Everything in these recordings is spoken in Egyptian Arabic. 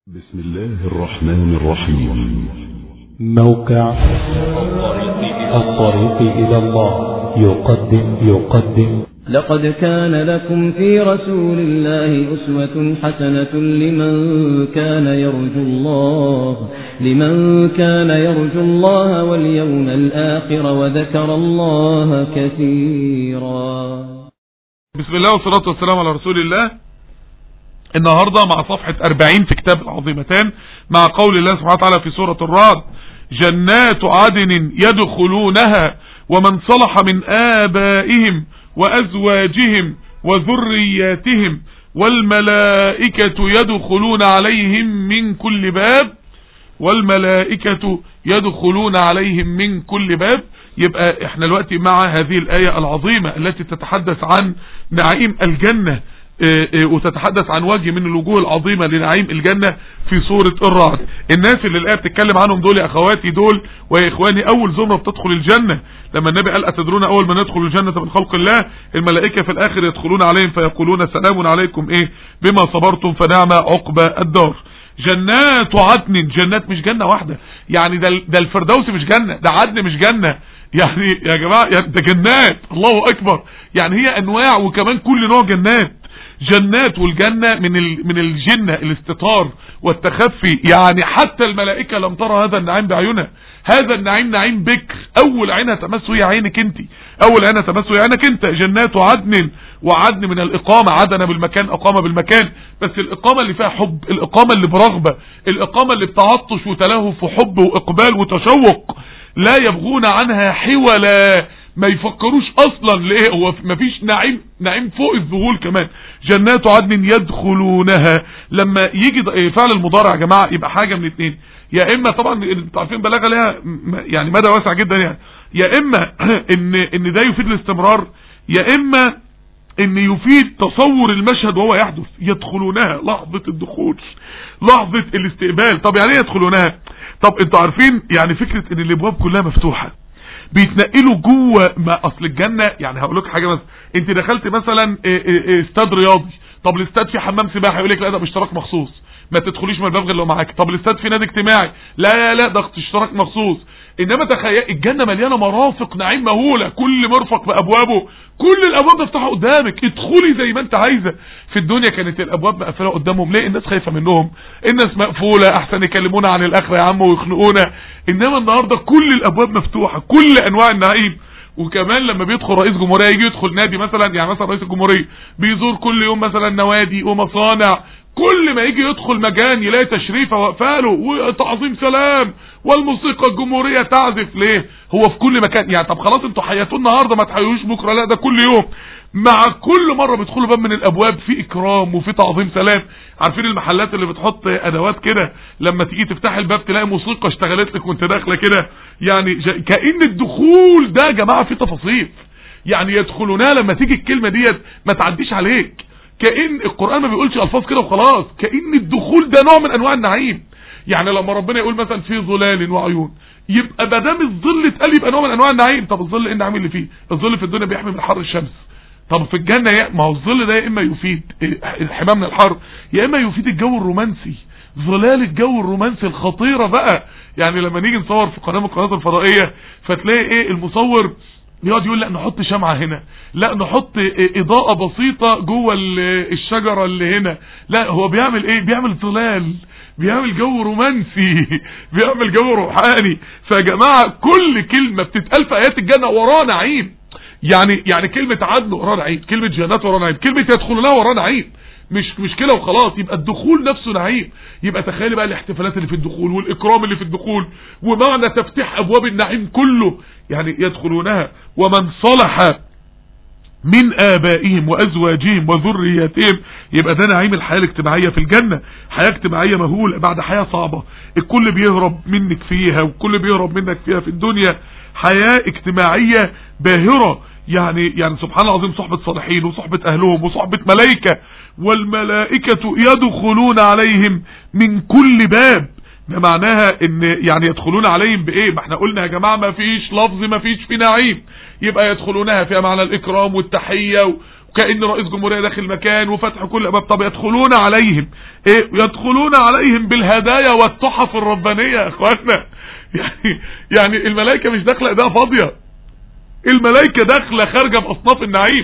بسم الله الرحمن الرحيم موقع الطريق إلى الله يقدم يقدم لقد كان لكم في رسول الله أسوة حسنة لمن كان يرجو الله لمن كان يرجو الله واليوم الآخر وذكر الله كثيرا بسم الله والصلاة والسلام على رسول الله النهاردة مع صفحة 40 في كتاب العظيمتان مع قول الله سبحانه وتعالى في سورة الرعد جنات عدن يدخلونها ومن صلح من آبائهم وأزواجهم وذرياتهم والملائكة يدخلون عليهم من كل باب والملائكة يدخلون عليهم من كل باب يبقى احنا دلوقتي مع هذه الآية العظيمة التي تتحدث عن نعيم الجنة اه اه وتتحدث عن وجه من الوجوه العظيمة لنعيم الجنة في سورة الرعد الناس اللي الآية بتتكلم عنهم دول يا أخواتي دول ويا إخواني أول زمرة بتدخل الجنة لما النبي قال أتدرون أول ما ندخل الجنة من خلق الله الملائكة في الآخر يدخلون عليهم فيقولون سلام عليكم إيه بما صبرتم فنعم عقبى الدار جنات عدن جنات مش جنة واحدة يعني ده, ده الفردوس مش جنة ده عدن مش جنة يعني يا جماعة يعني ده جنات الله أكبر يعني هي أنواع وكمان كل نوع جنات جنات والجنة من من الجنة الاستطار والتخفي يعني حتى الملائكة لم ترى هذا النعيم بعيونها هذا النعيم نعيم بكر اول عينها تمسه هي عينك انت اول عينها تمسه هي عينك انت جنات عدن وعدن من الاقامة عدن بالمكان اقامة بالمكان بس الاقامة اللي فيها حب الاقامة اللي برغبة الاقامة اللي بتعطش وتلهف وحب واقبال وتشوق لا يبغون عنها حولا ما يفكروش اصلا ليه هو مفيش نعيم نعيم فوق الذهول كمان جنات عدن يدخلونها لما يجي فعل المضارع يا جماعه يبقى حاجه من اتنين يا اما طبعا انتوا عارفين بلاغه ليها يعني مدى واسع جدا يعني يا اما ان ان ده يفيد الاستمرار يا اما ان يفيد تصور المشهد وهو يحدث يدخلونها لحظه الدخول لحظه الاستقبال طب يعني ايه يدخلونها طب انتوا عارفين يعني فكره ان الابواب كلها مفتوحه بيتنقلوا جوه ما اصل الجنه يعني هقول لك حاجه مثلا انت دخلت مثلا استاد رياضي طب الاستاد فيه حمام سباحه يقول لك لا ده باشتراك مخصوص ما تدخليش من الباب غير لو معاك طب الاستاد فيه نادي اجتماعي لا لا لا ده اشتراك مخصوص انما تخيل الجنه مليانه مرافق نعيم مهوله كل مرفق بابوابه كل الابواب مفتوحه قدامك ادخلي زي ما انت عايزه في الدنيا كانت الابواب مقفله قدامهم ليه الناس خايفه منهم الناس مقفوله احسن يكلمونا عن الاخره يا عم ويخنقونا انما النهارده كل الابواب مفتوحه كل انواع النعيم وكمان لما بيدخل رئيس جمهوريه يجي يدخل نادي مثلا يعني مثلا رئيس الجمهوريه بيزور كل يوم مثلا نوادي ومصانع كل ما يجي يدخل مكان يلاقي تشريفه واقفاله وتعظيم سلام والموسيقى الجمهوريه تعزف ليه هو في كل مكان يعني طب خلاص انتوا حياتوا النهارده ما تحيوش بكره لا ده كل يوم مع كل مره بيدخلوا باب من الابواب في اكرام وفي تعظيم سلام عارفين المحلات اللي بتحط ادوات كده لما تيجي تفتح الباب تلاقي موسيقى اشتغلت لك وانت داخله كده يعني كأن الدخول ده يا جماعه فيه تفاصيل يعني يدخلونها لما تيجي الكلمه ديت ما تعديش عليك كأن القرآن ما بيقولش ألفاظ كده وخلاص كأن الدخول ده نوع من أنواع النعيم يعني لما ربنا يقول مثلا في ظلال وعيون يبقى ما دام الظل اتقال يبقى نوع من انواع النعيم طب الظل ايه النعيم اللي فيه الظل في الدنيا بيحمي من حر الشمس طب في الجنة ما هو الظل ده يا اما يفيد الحماية من الحر يا اما يفيد الجو الرومانسي ظلال الجو الرومانسي الخطيرة بقى يعني لما نيجي نصور في قناة من القنوات الفضائية فتلاقي ايه المصور يقعد يقول لا نحط شمعة هنا لا نحط اضاءة بسيطة جوه الشجرة اللي هنا لا هو بيعمل ايه بيعمل ظلال بيعمل جو رومانسي بيعمل جو روحاني فيا جماعة كل كلمة بتتقال في ايات الجنة وراها نعيم يعني يعني كلمة عدن وراها نعيم كلمة جنات وراها نعيم كلمة يدخلونها وراها نعيم مش مش كده وخلاص يبقى الدخول نفسه نعيم يبقى تخيلي بقى الاحتفالات اللي في الدخول والاكرام اللي في الدخول ومعنى تفتح ابواب النعيم كله يعني يدخلونها ومن صلح من آبائهم وأزواجهم وذرياتهم يبقى ده نعيم الحياة الاجتماعية في الجنة حياة اجتماعية مهولة بعد حياة صعبة الكل بيهرب منك فيها والكل بيهرب منك فيها في الدنيا حياة اجتماعية باهرة يعني يعني سبحان الله العظيم صحبة صالحين وصحبة أهلهم وصحبة ملائكة والملائكة يدخلون عليهم من كل باب ده معناها ان يعني يدخلون عليهم بايه ما احنا قلنا يا جماعة ما فيش لفظ ما فيش في نعيم يبقى يدخلونها فيها معنى الاكرام والتحية وكأن رئيس جمهورية داخل مكان وفتح كل أبواب طب يدخلون عليهم ايه يدخلون عليهم بالهدايا والتحف الربانية يا اخوانا يعني يعني الملائكة مش داخلة ايديها فاضية الملائكة داخلة خارجة بأصناف النعيم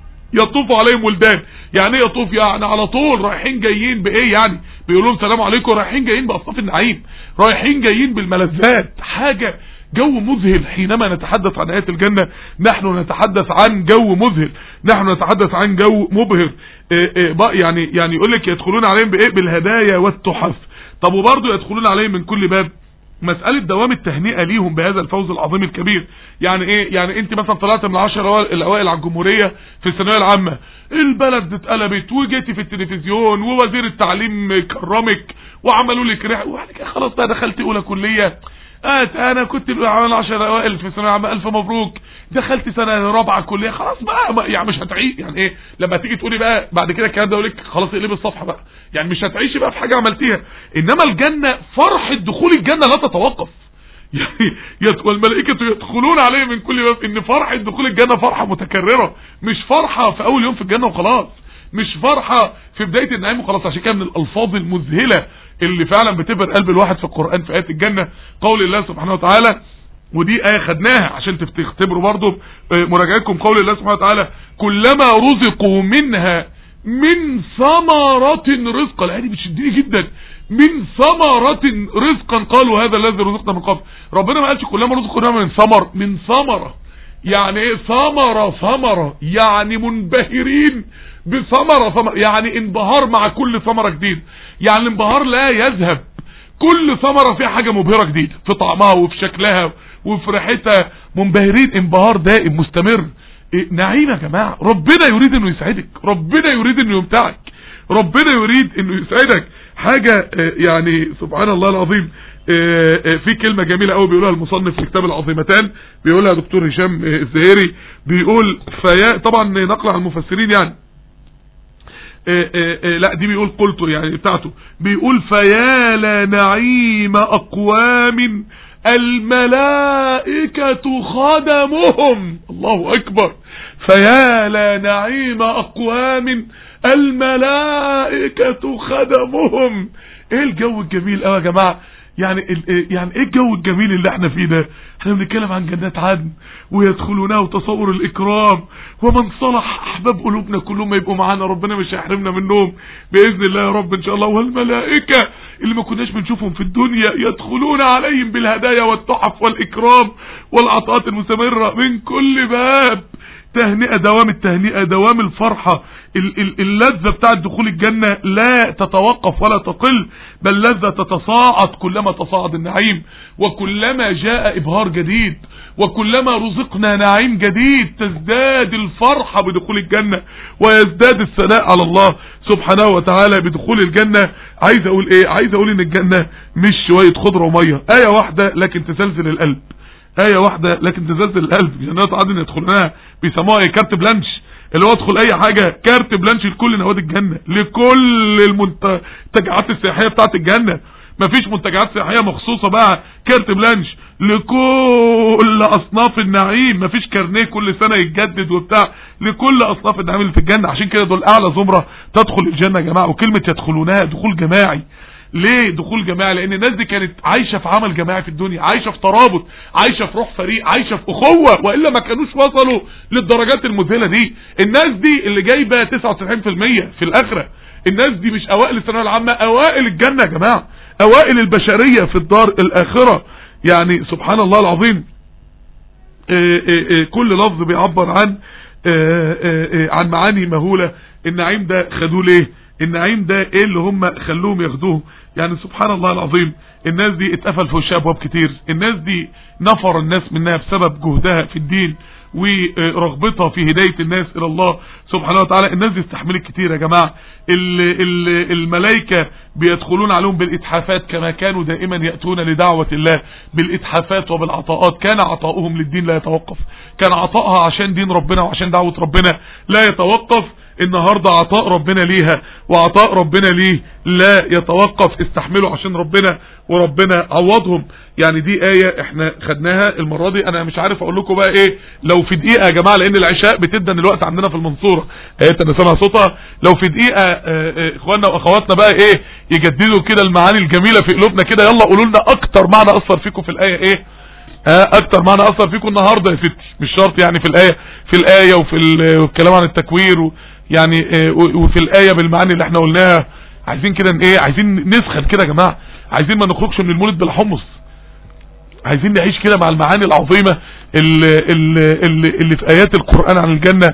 يطوف عليهم ولدان يعني ايه يطوف يعني على طول رايحين جايين بايه يعني بيقولوا لهم سلام عليكم رايحين جايين باصناف النعيم رايحين جايين بالملذات حاجة جو مذهل حينما نتحدث عن آيات الجنة نحن نتحدث عن جو مذهل نحن نتحدث عن جو مبهر إيه إيه بقى يعني يعني يقول لك يدخلون عليهم بايه بالهدايا والتحف طب وبرضه يدخلون عليهم من كل باب مسألة دوام التهنئة ليهم بهذا الفوز العظيم الكبير يعني ايه يعني انت مثلا طلعت من العشر الاوائل على الجمهورية في الثانوية العامة البلد اتقلبت وجيتي في التلفزيون ووزير التعليم كرمك وعملوا لك رحلة وبعد كده خلاص بقى دخلت اولى كلية آت انا كنت على العشر الاوائل في الثانوية العامة الف مبروك دخلت سنة رابعة كلية خلاص بقى ما يعني مش هتعيش يعني ايه لما تيجي تقولي بقى بعد كده الكلام ده يقول لك خلاص اقلبي الصفحة بقى يعني مش هتعيشي بقى في حاجة عملتيها انما الجنة فرحة دخول الجنة لا تتوقف يعني والملائكة يدخلون عليه من كل باب ان فرحة دخول الجنة فرحة متكررة مش فرحة في اول يوم في الجنة وخلاص مش فرحة في بداية النعيم وخلاص عشان كده من الالفاظ المذهلة اللي فعلا بتبر قلب الواحد في القرآن في آيات الجنة قول الله سبحانه وتعالى ودي آية خدناها عشان تختبروا برضو مراجعتكم قول الله سبحانه وتعالى كلما رزقوا منها من ثمرة رزقا الآية دي بتشدني جدا من ثمرة رزقا قالوا هذا الذي رزقنا من قبل ربنا ما قالش كلما رزقوا من ثمر من ثمرة يعني ايه ثمرة ثمرة يعني منبهرين بثمرة ثمرة يعني انبهار مع كل ثمرة جديد يعني الانبهار لا يذهب كل ثمرة فيها حاجة مبهرة جديدة في طعمها وفي شكلها وفي ريحتها منبهرين انبهار دائم مستمر إيه نعيم يا جماعة ربنا يريد انه يسعدك ربنا يريد انه يمتعك ربنا يريد انه يسعدك حاجة يعني سبحان الله العظيم في كلمة جميلة قوي بيقولها المصنف في كتاب العظيمتان بيقولها دكتور هشام الزهيري بيقول فيا طبعا نقل عن المفسرين يعني لا دي بيقول قلته يعني بتاعته بيقول فيا لنعيم اقوام الملائكة خدمهم الله اكبر فيا لنعيم اقوام الملائكة خدمهم ايه الجو الجميل قوي يا جماعة يعني يعني ايه الجو الجميل اللي احنا فيه ده احنا بنتكلم عن جنات عدن ويدخلونها وتصور الاكرام ومن صلح احباب قلوبنا كلهم يبقوا معانا ربنا مش هيحرمنا منهم باذن الله يا رب ان شاء الله والملائكه اللي ما كناش بنشوفهم في الدنيا يدخلون عليهم بالهدايا والتحف والاكرام والعطاءات المستمره من كل باب تهنئة دوام التهنئة دوام الفرحة اللذة بتاعت دخول الجنة لا تتوقف ولا تقل بل لذة تتصاعد كلما تصاعد النعيم وكلما جاء إبهار جديد وكلما رزقنا نعيم جديد تزداد الفرحة بدخول الجنة ويزداد الثناء على الله سبحانه وتعالى بدخول الجنة عايز اقول ايه عايز اقول ان الجنة مش شوية خضرة ومية آية واحدة لكن تزلزل القلب آية واحدة لكن تزلزل القلب جنات عدن يدخلونها بيسموها ايه كارت بلانش اللي هو ادخل اي حاجة كارت بلانش لكل نوادي الجنة لكل المنتجعات السياحية بتاعت الجنة مفيش منتجعات سياحية مخصوصة بقى كارت بلانش لكل اصناف النعيم مفيش كارنيه كل سنة يتجدد وبتاع لكل اصناف النعيم اللي في الجنة عشان كده دول اعلى زمرة تدخل الجنة يا جماعة وكلمة يدخلونها دخول جماعي ليه دخول جماعي لان الناس دي كانت عايشة في عمل جماعي في الدنيا عايشة في ترابط عايشة في روح فريق عايشة في اخوة والا ما كانوش وصلوا للدرجات المذهلة دي الناس دي اللي جايبة 99% في الاخرة الناس دي مش اوائل الثانويه العامة اوائل الجنة يا جماعة اوائل البشرية في الدار الاخرة يعني سبحان الله العظيم إيه إيه إيه كل لفظ بيعبر عن عن معاني مهولة النعيم ده خدوه ليه النعيم ده ايه اللي هم خلوهم ياخدوه يعني سبحان الله العظيم الناس دي اتقفل في وشها ابواب كتير الناس دي نفر الناس منها بسبب جهدها في الدين ورغبتها في هداية الناس الى الله سبحانه وتعالى الناس دي استحملت كتير يا جماعة ال ال الملائكة بيدخلون عليهم بالاتحافات كما كانوا دائما يأتون لدعوة الله بالاتحافات وبالعطاءات كان عطاؤهم للدين لا يتوقف كان عطائها عشان دين ربنا وعشان دعوة ربنا لا يتوقف النهاردة عطاء ربنا ليها وعطاء ربنا ليه لا يتوقف استحملوا عشان ربنا وربنا عوضهم يعني دي آية احنا خدناها المرة دي انا مش عارف اقول لكم بقى ايه لو في دقيقة يا جماعة لان العشاء بتدن الوقت عندنا في المنصورة ايات انا سامع صوتها لو في دقيقة اه اه اخواننا واخواتنا بقى ايه يجددوا كده المعاني الجميلة في قلوبنا كده يلا قولوا لنا اكتر معنى اثر فيكم في الاية ايه اه اكتر معنى اثر فيكم النهاردة يا ستي مش شرط يعني في الاية في الاية وفي الكلام عن التكوير و يعني اه وفي الاية بالمعاني اللي احنا قلناها عايزين كده ايه عايزين نسخن كده يا جماعة عايزين ما نخرجش من المولد بلا حمص عايزين نعيش كده مع المعاني العظيمة اللي, اللي, اللي, اللي في ايات القرآن عن الجنة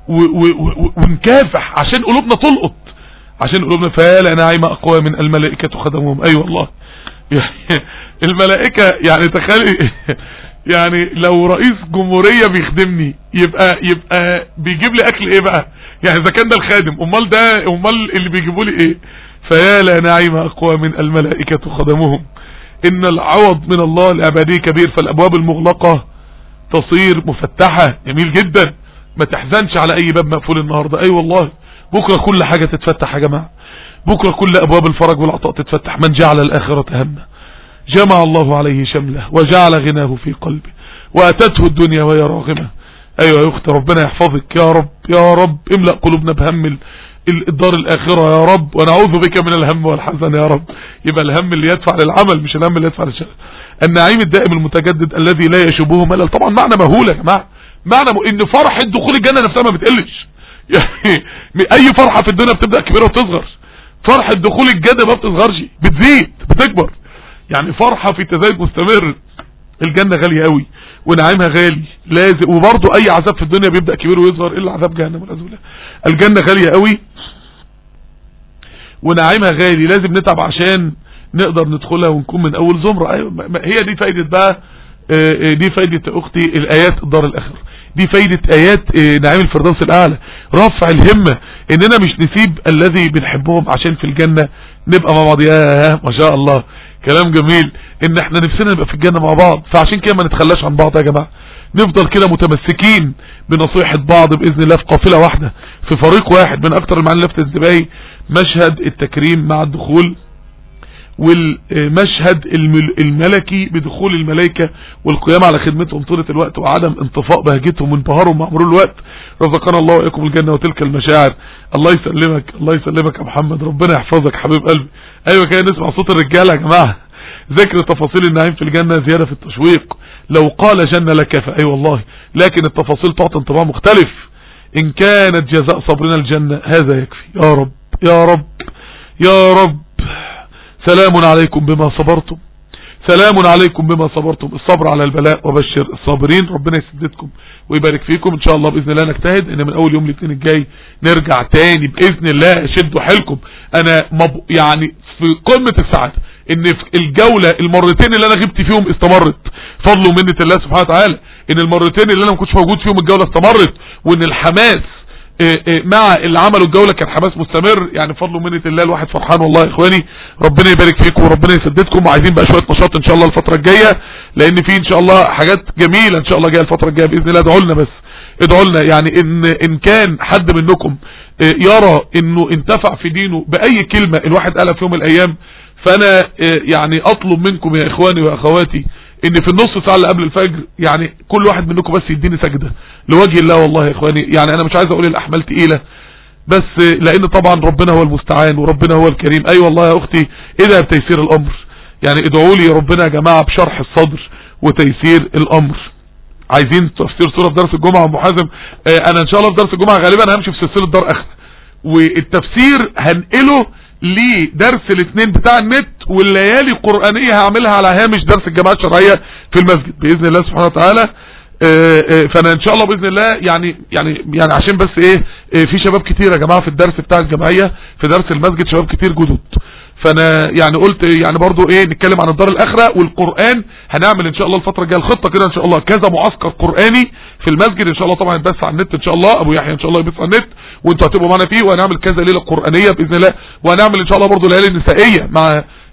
ونكافح عشان قلوبنا تلقط عشان قلوبنا فلا نعيم اقوى من الملائكة خدمهم اي أيوة والله يعني الملائكة يعني تخيل يعني لو رئيس جمهورية بيخدمني يبقى يبقى بيجيب لي اكل ايه بقى يعني اذا كان ده الخادم امال ده امال اللي بيجيبوا لي ايه فيا لا نعيم اقوى من الملائكة خدمهم ان العوض من الله الابدي كبير فالابواب المغلقة تصير مفتحة جميل جدا ما تحزنش على اي باب مقفول النهاردة اي أيوة والله بكرة كل حاجة تتفتح يا جماعة بكرة كل ابواب الفرج والعطاء تتفتح من جعل الاخرة همه جمع الله عليه شمله وجعل غناه في قلبه واتته الدنيا وهي راغمة ايوه يا اختي ربنا يحفظك يا رب يا رب املأ قلوبنا بهم الدار الاخرة يا رب ونعوذ بك من الهم والحزن يا رب يبقى الهم اللي يدفع للعمل مش الهم اللي يدفع للشغل النعيم الدائم المتجدد الذي لا يشبهه ملل طبعا معنى مهول يا جماعه معنى م... ان فرحة دخول الجنة نفسها ما بتقلش يعني اي فرحة في الدنيا بتبدأ كبيرة وتصغر فرحة دخول الجنة ما بتصغرش بتزيد بتكبر يعني فرحة في تزايد مستمر الجنة غالية قوي ونعيمها غالي لازم وبرضه اي عذاب في الدنيا بيبدأ كبير ويصغر الا عذاب جهنم والعياذ بالله الجنة غالية قوي ونعيمها غالي لازم نتعب عشان نقدر ندخلها ونكون من اول زمرة هي دي فايدة بقى دي فايدة اختي الايات الدار الاخر دي فايدة ايات نعيم الفردوس الاعلى رفع الهمة اننا مش نسيب الذي بنحبهم عشان في الجنة نبقى مع بعض ياه ما شاء الله كلام جميل ان احنا نفسنا نبقى في الجنة مع بعض فعشان كده ما نتخلاش عن بعض يا جماعة نفضل كده متمسكين بنصيحة بعض بإذن الله في قافلة واحدة في فريق واحد من اكتر المعاني اللي لفت انتباهي مشهد التكريم مع الدخول والمشهد الملكي بدخول الملائكة والقيام على خدمتهم طولة الوقت وعدم انطفاء بهجتهم وانبهارهم مع مرور الوقت رزقنا الله وإياكم الجنة وتلك المشاعر الله يسلمك الله يسلمك يا محمد ربنا يحفظك حبيب قلبي ايوه كده نسمع صوت الرجالة يا جماعة ذكر تفاصيل النعيم في الجنة زيادة في التشويق لو قال جنة لك فأي أيوة والله لكن التفاصيل تعطي انطباع مختلف إن كانت جزاء صبرنا الجنة هذا يكفي يا رب يا رب يا رب سلام عليكم بما صبرتم سلام عليكم بما صبرتم الصبر على البلاء وبشر الصابرين ربنا يسددكم ويبارك فيكم ان شاء الله باذن الله نجتهد ان من اول يوم الاثنين الجاي نرجع تاني باذن الله شدوا حيلكم انا مب... يعني في قمة السعادة ان في الجولة المرتين اللي انا غبت فيهم استمرت فضل ومنة الله سبحانه وتعالى ان المرتين اللي انا ما كنتش موجود فيهم الجولة استمرت وان الحماس مع اللي عملوا الجولة كان حماس مستمر يعني فضل ومنة الله الواحد فرحان والله يا اخواني ربنا يبارك فيكم وربنا يسددكم وعايزين بقى شوية نشاط ان شاء الله الفترة الجاية لان في ان شاء الله حاجات جميلة ان شاء الله جاية الفترة الجاية باذن الله ادعوا لنا بس ادعوا لنا يعني ان ان كان حد منكم يرى انه انتفع في دينه باي كلمة الواحد قالها في يوم من الايام فانا يعني اطلب منكم يا اخواني واخواتي ان في النص ساعة اللي قبل الفجر يعني كل واحد منكم بس يديني سجدة لوجه الله والله يا اخواني يعني انا مش عايز اقول الاحمال تقيلة بس لان طبعا ربنا هو المستعان وربنا هو الكريم اي أيوة والله يا اختي ادعى بتيسير الامر يعني ادعوا لي ربنا يا جماعة بشرح الصدر وتيسير الامر عايزين تفسير سورة في درس الجمعة ام حازم اه انا ان شاء الله في درس الجمعة غالبا همشي في سلسلة دار اخر والتفسير هنقله لدرس الاثنين بتاع النت والليالي القرآنية هعملها على هامش درس الجماعات الشرعية في المسجد بإذن الله سبحانه وتعالى اه اه فانا ان شاء الله باذن الله يعني يعني يعني عشان بس ايه اه في شباب كتير يا جماعه في الدرس بتاع الجمعيه في درس المسجد شباب كتير جدد فانا يعني قلت يعني برضو ايه نتكلم عن الدار الاخره والقران هنعمل ان شاء الله الفتره الجايه الخطه كده ان شاء الله كذا معسكر قراني في المسجد ان شاء الله طبعا يتبث على النت ان شاء الله ابو يحيى ان شاء الله يبث على النت وانتوا هتبقوا معانا فيه وهنعمل كذا ليله قرانيه باذن الله وهنعمل ان شاء الله برضو ليالي نسائيه مع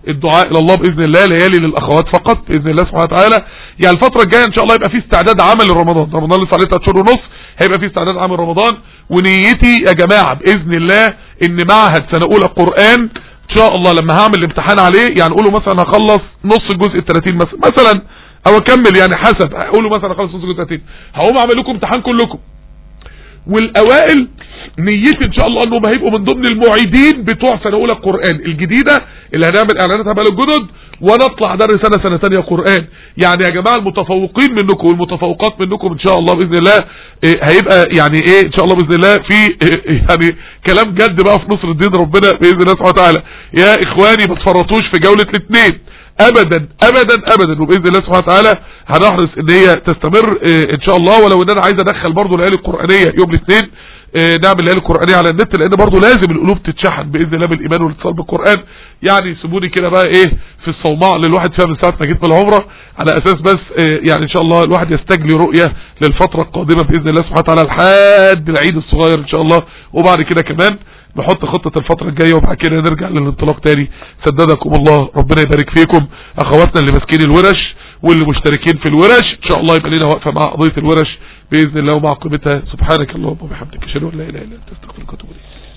الدعاء الى الله باذن الله ليالي للاخوات فقط باذن الله سبحانه وتعالى يعني الفتره الجايه ان شاء الله يبقى في استعداد عمل لرمضان رمضان لسه عليه 3 شهور ونص هيبقى في استعداد عمل رمضان ونيتي يا جماعه باذن الله ان معهد سنه اولى قران ان شاء الله لما هعمل الامتحان عليه يعني قولوا مثلا هخلص نص الجزء ال 30 مثلا مثلا او اكمل يعني حسب قولوا مثلا هخلص نص الجزء 30 هقوم اعمل لكم امتحان كلكم والاوائل نيتي ان شاء الله انهم هيبقوا من ضمن المعيدين بتوع سنه اولى القران الجديده اللي هنعمل اعلاناتها بقى للجدد وانا اطلع درس سنه سنه ثانيه قران يعني يا جماعه المتفوقين منكم والمتفوقات منكم ان شاء الله باذن الله إيه هيبقى يعني ايه ان شاء الله باذن الله في إيه يعني كلام جد بقى في نصر الدين ربنا باذن الله سبحانه وتعالى يا اخواني ما تفرطوش في جوله الاثنين ابدا ابدا ابدا وباذن الله سبحانه وتعالى هنحرص ان هي تستمر إيه ان شاء الله ولو ان انا عايز ادخل برضو الايات القرانيه يوم الاثنين إيه نعمل الايات القرانيه على النت لان برضو لازم القلوب تتشحن باذن الله بالايمان والاتصال بالقران يعني سيبوني كده بقى ايه في الصومعه اللي الواحد فيها من ساعه ما جيت من العمره على اساس بس إيه يعني ان شاء الله الواحد يستجلي رؤيه للفتره القادمه باذن الله سبحانه وتعالى لحد العيد الصغير ان شاء الله وبعد كده كمان نحط خطة الفترة الجاية وبعد كده نرجع للانطلاق تاني سددكم الله ربنا يبارك فيكم اخواتنا اللي ماسكين الورش واللي مشتركين في الورش ان شاء الله يبقى لنا وقفة مع قضية الورش باذن الله ومع قيمتها سبحانك اللهم وبحمدك اشهد ان لا اله الا انت استغفرك واتوب اليك